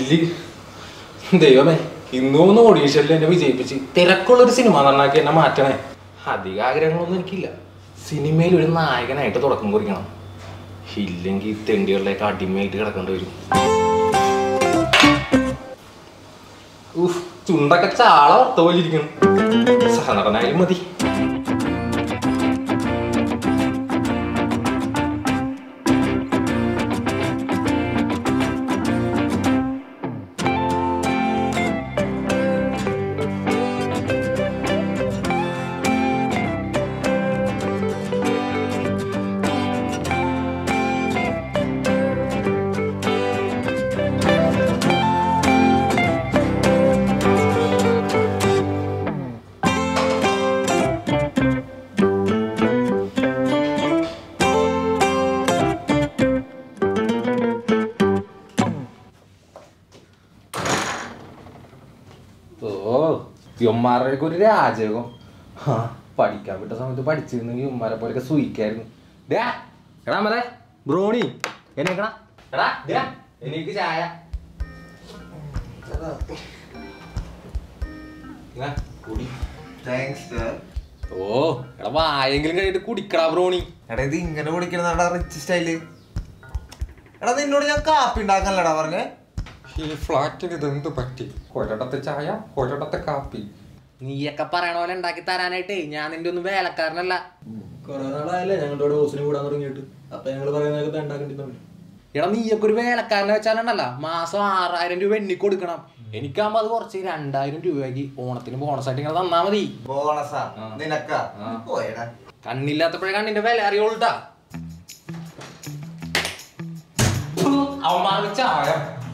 ചില്ല് ദൈവമേ ഇന്നും ഒന്ന് ഓഡീഷനിൽ എന്നെ വിജയിപ്പിച്ച് തിരക്കുള്ളൊരു സിനിമ നന്നാക്കി എന്നെ മാറ്റണേ അധിക ആഗ്രഹങ്ങളൊന്നും എനിക്കില്ല സിനിമയിൽ ഒരു നായകനായിട്ട് തുടക്കം കുറിക്കണം ഇല്ലെങ്കിൽ ഈ തെണ്ടികളിലേക്ക് അടിമയായിട്ട് കിടക്കേണ്ടി വരും ഉഫ് ചുണ്ടൊക്കെ ചാള വർത്ത പോലെ ഇരിക്കണം സഹനടനായാലും മതി ഓ യമ്മാരുടെ ഒരു രാജകം ആ പഠിക്കാൻ വിട്ട സമയത്ത് പഠിച്ചിരുന്നെങ്കിൽ ഉമ്മാരെ പോലെയൊക്കെ സൂയിക്കായിരുന്നു ഡാ എടാ മതെ ബ്രോണി എണീക്കടാ എടാ ഡാ എനിക്ക് ചായ ഇങ്ങ, കുടി. താങ്ക്സ് ഓ എടാ വായെങ്കിലും കഴിഞ്ഞിട്ട് കുടിക്കടാ ബ്രോണി എടാ ഇത് ഇങ്ങനെ കുടിക്കണതാടാ റിച്ച് സ്റ്റൈല് എടാ നിന്നോട് ഞാൻ കാപ്പി ഉണ്ടാക്കാനല്ലടാ പറഞ്ഞേ ഈ ഫ്ലാറ്റിന് ഇതെന്ത് പറ്റി ഒരിടത്തെ ചായ ഒരിടത്തെ കാപ്പി നീയൊക്കെ പറയണ പോലെ ഉണ്ടാക്കി തരാനായിട്ടേ ഞാൻ നിന്റെ ഒന്നും വേലക്കാരനല്ല കൊറേ നാളായല്ലേ ഞങ്ങളുടെ ഹൗസിന് കൂടാൻ തുടങ്ങിയിട്ട് അപ്പൊ ഞങ്ങൾ പറയുന്നതൊക്കെ ഉണ്ടാക്കേണ്ടി എടാ നീയൊക്കെ ഒരു വേലക്കാരനെ വെച്ചാലുണ്ടല്ല മാസം ആറായിരം രൂപ എണ്ണി കൊടുക്കണം എനിക്കാകുമ്പോ അത് കുറച്ച് രണ്ടായിരം രൂപയ്ക്ക് ഓണത്തിന് ബോണസ് ആയിട്ട് ഇങ്ങനെ തന്നാ മതി ബോണസാ ആ. നിനക്കാ ആ. പോയടാ കണ്ണില്ലാത്തപ്പോഴേ കണ്ണിന്റെ വില അറിയോൾട്ടാ അവന്മാർക്ക് ചായ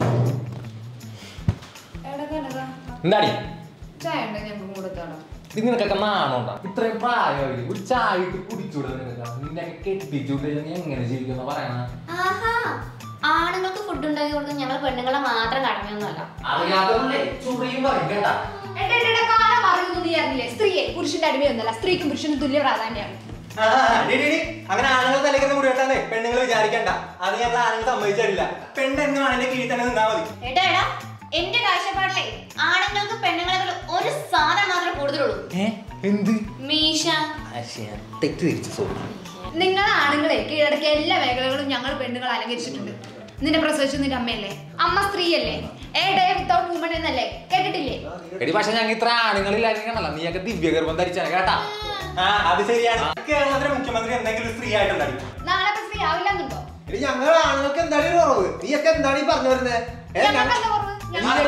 എടാ കനക എന്താടി ചായ ഉണ്ടെങ്കിൽ ഞങ്ങൾക്ക് കൊടുത്തോളാം ഇത് നിനക്കൊക്കെ നാണോണ്ടാ ഇത്രയും പ്രായമായി ഒരു ചായ ഇട്ട് കുടിച്ചൂടെ നിനക്ക് നിന്നെയൊക്കെ കെട്ടിച്ചൂടെ നീ എങ്ങനെ ജീവിക്കുന്ന പറയണ ആഹാ ആണുങ്ങൾക്ക് ഫുഡ് ഉണ്ടാക്കി കൊടുക്കാൻ ഞങ്ങൾ പെണ്ണുങ്ങളെ മാത്രം കടമയൊന്നുമല്ല അറിയാതെ ചുറിയും പറയും കേട്ടാ എടാ, എടാ, എടാ, കാലം മാറുന്നു നീ അറിഞ്ഞില്ലേ സ്ത്രീയെ പുരുഷന്റെ അടിമയൊന്നുമല്ല സ്ത്രീക്കും പുരുഷനും തുല്യ പ്രാധാന്യമാണ് അങ്ങനെ ആണുങ്ങൾ തലക്കുന്ന മുടിവെട്ടാന്നേ പെണ്ണുങ്ങൾ വിചാരിക്കണ്ട അത് ഞങ്ങൾ ആണുങ്ങൾ സമ്മതിച്ചിട്ടില്ല പെണ്ണെന്ന് ആണിന്റെ കീഴിൽ തന്നെ നിന്നാ മതി ഏട്ടാ എടാ എന്റെ കാഴ്ചപ്പാടിലെ ആണുങ്ങൾക്ക് പെണ്ണുങ്ങളെക്കാൾ ഒരു സാധനം മാത്രമേ കൂടുതലുള്ളൂ ഏ എന്ത് മീശ തെറ്റ് തിരിച്ചു സോറി നിങ്ങൾ ആണുങ്ങളെ കീഴടക്കിയ എല്ലാ മേഖലകളും ഞങ്ങൾ പെണ്ണുങ്ങൾ അലങ്കരിച്ചിട്ടുണ്ട് നിന്നെ പ്രസവിച്ചു നിന്റെ അമ്മയല്ലേ അമ്മ സ്ത്രീയല്ലേ ഏ ഡേ വിത്തൗട്ട് വുമൺ എന്നല്ലേ കേട്ടിട്ടില്ലേ എടി പക്ഷെ ഞങ്ങൾ ഇത്ര ആണുങ്ങളില്ലായിരിക്കണല്ലോ നീയൊക്കെ ദിവ്യഗർഭം ധരിച്ചാണ് കേട്ടാ ആ അത് ശരിയാണ് കേരളത്തിലെ മുഖ്യമന്ത്രി എന്തെങ്കിലും സ്ത്രീ ആയിട്ടുണ്ടായി നാളെ ഇപ്പൊ സ്ത്രീ ആവില്ലെന്നുണ്ടോ ഞങ്ങൾ ആണുങ്ങൾക്ക് എന്താണ് ഈ കുറവ് നീയൊക്കെ എന്താണ് ഈ പറഞ്ഞു വരുന്നത് ഞങ്ങൾക്ക് എന്താ കുറവ് ഞങ്ങൾ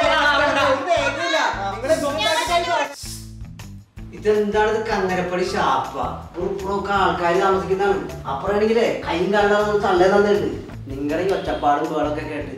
ഇതെന്താണ് ഇത് കങ്ങരപ്പടി ഷാപ്പ പുറപ്പുറമൊക്കെ ആൾക്കാർ താമസിക്കുന്നതാണ് അപ്പുറമാണെങ്കിലേ കൈയും കാലിലും തള്ളേ തന്നിട്ട് നിങ്ങളുടെ ഈ ഒച്ചപ്പാടും ബേളൊക്കെ കേട്ട്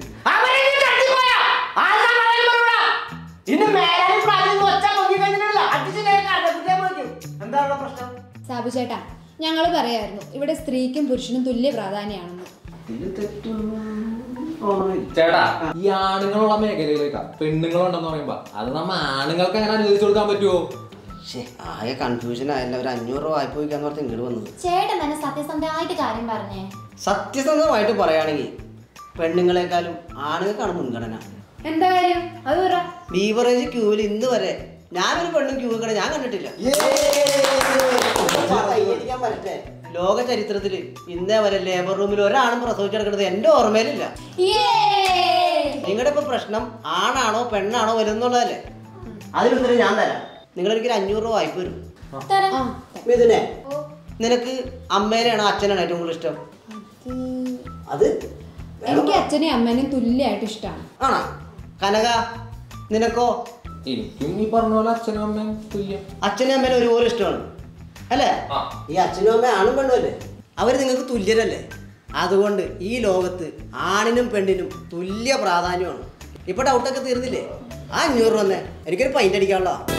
എന്താണ് പ്രശ്നം സാബു ചേട്ടാ ഞങ്ങൾ പറയായിരുന്നു ഇവിടെ സ്ത്രീക്കും പുരുഷനും തുല്യ പ്രാധാന്യമാണെന്ന് ഇതിൽ തെറ്റൊന്നും തോന്നുന്നില്ല. ചേട്ടാ ഈ ആണുങ്ങളുള്ള മേഖലയിലേക്കാ പെണ്ണുങ്ങളുണ്ടെന്ന് പറയുമ്പോ അത് നമ്മ ആണുങ്ങൾക്ക് അങ്ങനെ അനുവദിച്ചു കൊടുക്കാൻ പറ്റുമോ ശ്ശേ, ആകെ കൺഫ്യൂഷൻ ആയല്ല ഒരു അഞ്ഞൂറ് രൂപ വായ്പ വയ്ക്കാന്ന് പറഞ്ഞ് ഇങ്ങോട്ട് വന്നത് ചേട്ടൻ തന്നെ സത്യസന്ധമായിട്ട് കാര്യം പറഞ്ഞേ സത്യസന്ധമായിട്ട് പറയുകയാണെങ്കിൽ പെണ്ണുങ്ങളെക്കാളും ആണുങ്ങൾക്കാണ് മുൻഗണന എന്താ കാര്യം അത് പറ ബീവറേജ് ക്യൂവിൽ ഇന്ന് വരെ ഞാനൊരു പെണ്ണും ക്യൂ കട ഞാൻ കണ്ടിട്ടില്ല കൈയടിക്കാൻ പറ്റേ ലോക ചരിത്രത്തിൽ ഇന്നേ വരെ ലേബർ റൂമിൽ ഒരാണും പ്രസവിച്ചെടുക്കുന്നത് എന്റെ ഓർമ്മയിലില്ല നിങ്ങളുടെ ഇപ്പൊ പ്രശ്നം ആണാണോ പെണ്ണാണോ വരുന്നുള്ളതല്ലേ അതിനുത്തരം ഞാൻ തരാം നിങ്ങൾ എനിക്കൊരു അഞ്ഞൂറ് രൂപ വായ്പ വരും ആ, മിഥുനെ നിനക്ക് അമ്മേനെയാണോ അച്ഛനാണോ ഏറ്റവും കൂടുതൽ ഇഷ്ടം അത് എനിക്ക് അച്ഛനെയും അമ്മേനെയും തുല്യമായിട്ട് ഇഷ്ടമാണ് ആണോ കനക നിനക്കോ എനിക്കും ഈ പറഞ്ഞ പോലെ അച്ഛനും അമ്മയും തുല്യം അച്ഛനും അമ്മേനെ ഒരുപോലെ ഇഷ്ടമാണ് അല്ലേ ആ. ഈ അച്ഛനും അമ്മയും ആണും പെണ്ണും അല്ലേ അവർ നിങ്ങൾക്ക് തുല്യരല്ലേ അതുകൊണ്ട് ഈ ലോകത്ത് ആണിനും പെണ്ണിനും തുല്യ പ്രാധാന്യമാണ് ഇപ്പൊ ഡൗട്ടൊക്കെ തീർന്നില്ലേ ആ അഞ്ഞൂറ് വന്നേ എനിക്കൊരു പൈൻ്റ് അടിക്കാനുള്ള